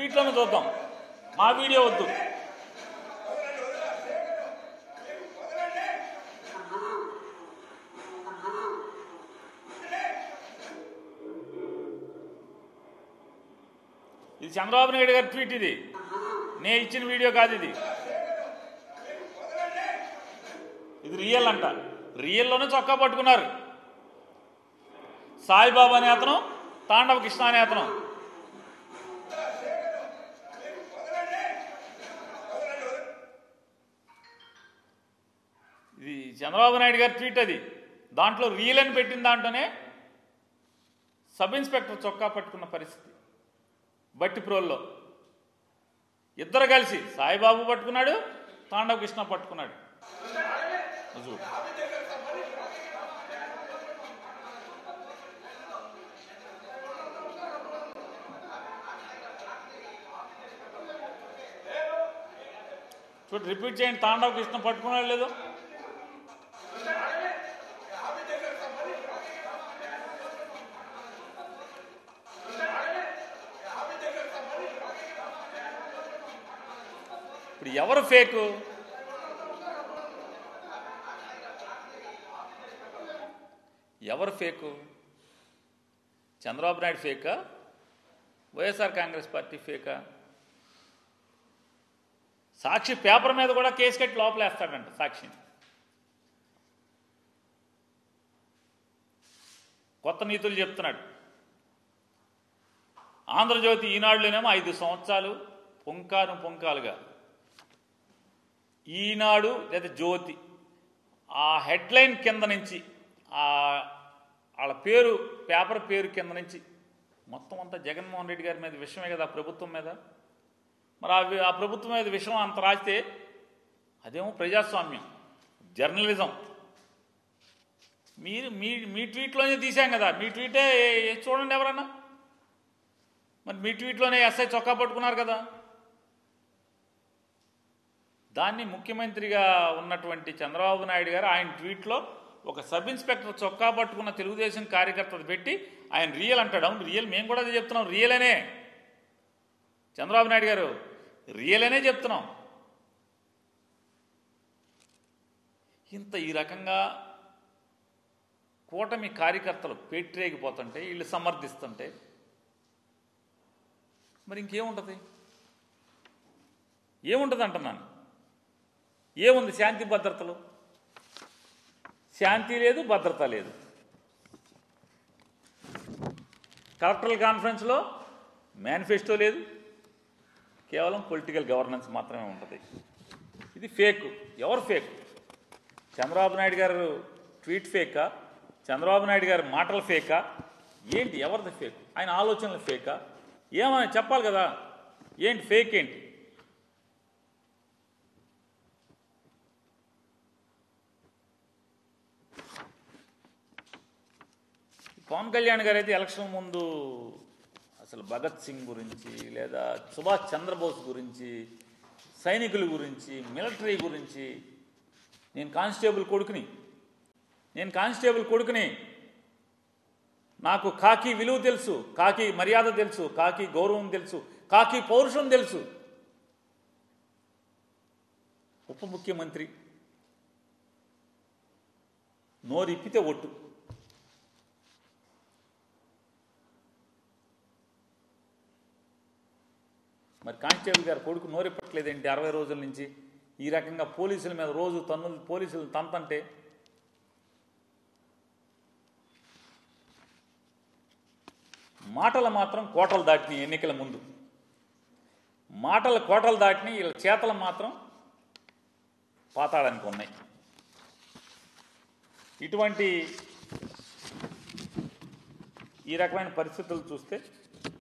ట్వీట్లను చూద్దాం మా వీడియో వద్దు ఇది చంద్రబాబు నాయుడు గారి ట్వీట్ ఇది నేను ఇచ్చిన వీడియో కాదు ఇది ఇది రియల్ అంట రియల్లోనే చొక్కా పట్టుకున్నారు సాయిబాబా అనే అతను తాండవ కృష్ణ అనే అతను ఇది చంద్రబాబు నాయుడు గారి ట్వీట్ అది దాంట్లో రియల్ అని పెట్టిన దాంట్లోనే సబ్ ఇన్స్పెక్టర్ చొక్కా పట్టుకున్న పరిస్థితి బట్టి ప్రోల్లో ఇద్దరు కలిసి సాయిబాబు పట్టుకున్నాడు తాండవ కృష్ణ పట్టుకున్నాడు చూడు చూడు రిపీట్ చేయండి తాండవ కృష్ణ పట్టుకున్నాడు లేదు ఇప్పుడు ఎవరు ఫేకు ఎవరు ఫేకు చంద్రబాబు నాయుడు ఫేకా వైఎస్ఆర్ కాంగ్రెస్ పార్టీ ఫేకా సాక్షి పేపర్ మీద కూడా కేసు కట్టి లోపలేస్తాడంట సాక్షిని కొత్త నీతులు చెప్తున్నాడు ఆంధ్రజ్యోతి ఈనాడులోనేమో ఐదు సంవత్సరాలు పొంకాను పొంకాలుగా ఈనాడు లేదా జ్యోతి ఆ హెడ్లైన్ కింద నుంచి ఆ వాళ్ళ పేరు పేపర్ పేరు కింద నుంచి మొత్తం అంతా జగన్మోహన్ రెడ్డి గారి మీద విషయమే కదా ఆ ప్రభుత్వం మీద మరి ఆ వి- ఆ ప్రభుత్వం మీద విషయం అంత రాస్తే అదేమో ప్రజాస్వామ్యం జర్నలిజం మీరు మీ మీ ట్వీట్లోనే తీసాం కదా మీ ట్వీటే చూడండి ఎవరన్నా మరి మీ ట్వీట్లోనే ఎస్ఐ చొక్కా పట్టుకున్నారు కదా దాన్ని ముఖ్యమంత్రిగా ఉన్నటువంటి చంద్రబాబు నాయుడు గారు ఆయన ట్వీట్లో ఒక సబ్ ఇన్స్పెక్టర్ చొక్కా పట్టుకున్న తెలుగుదేశం కార్యకర్తలు పెట్టి ఆయన రియల్ అంటాడు అవును రియల్ మేము కూడా అదే చెప్తున్నాం రియల్ అనే చంద్రబాబు నాయుడు గారు రియల్ అనే చెప్తున్నాం ఇంత ఈ రకంగా కూటమి కార్యకర్తలు పేట్రేగిపోతుంటే వీళ్ళు సమర్థిస్తుంటే మరి ఇంకేముంటుంది ఏముంటుంది అంటున్నాను ఏముంది శాంతి భద్రతలు శాంతి లేదు భద్రత లేదు కలెక్టరల్ కాన్ఫరెన్స్లో మేనిఫెస్టో లేదు కేవలం పొలిటికల్ గవర్నెన్స్ మాత్రమే ఉంటుంది ఇది ఫేక్ ఎవరు ఫేక్ చంద్రబాబు నాయుడు గారు ట్వీట్ ఫేకా చంద్రబాబు నాయుడు గారి మాటలు ఫేకా ఏంటి ఎవరిది ఫేక్ ఆయన ఆలోచనలు ఫేకా ఏమని చెప్పాలి కదా ఏంటి ఫేక్ ఏంటి పవన్ కళ్యాణ్ గారు అయితే ఎలక్షన్ ముందు అసలు భగత్ సింగ్ గురించి లేదా సుభాష్ చంద్రబోస్ గురించి సైనికుల గురించి మిలిటరీ గురించి నేను కానిస్టేబుల్ కొడుకుని నేను కానిస్టేబుల్ కొడుకుని నాకు కాకి విలువ తెలుసు కాకి మర్యాద తెలుసు కాకి గౌరవం తెలుసు కాకి పౌరుషం తెలుసు ఉప ముఖ్యమంత్రి నోరిప్పితే ఒట్టు మరి కానిస్టేబుల్ గారు కొడుకు నోరెప్పట్లేదేంటి అరవై రోజుల నుంచి ఈ రకంగా పోలీసుల మీద రోజు తన్నులు పోలీసులు తంతంటే మాటలు మాత్రం కోటలు దాటినాయి ఎన్నికల ముందు మాటలు కోటలు దాటినాయి వీళ్ళ చేతలు మాత్రం పాతాడానికి ఉన్నాయి ఇటువంటి ఈ రకమైన పరిస్థితులు చూస్తే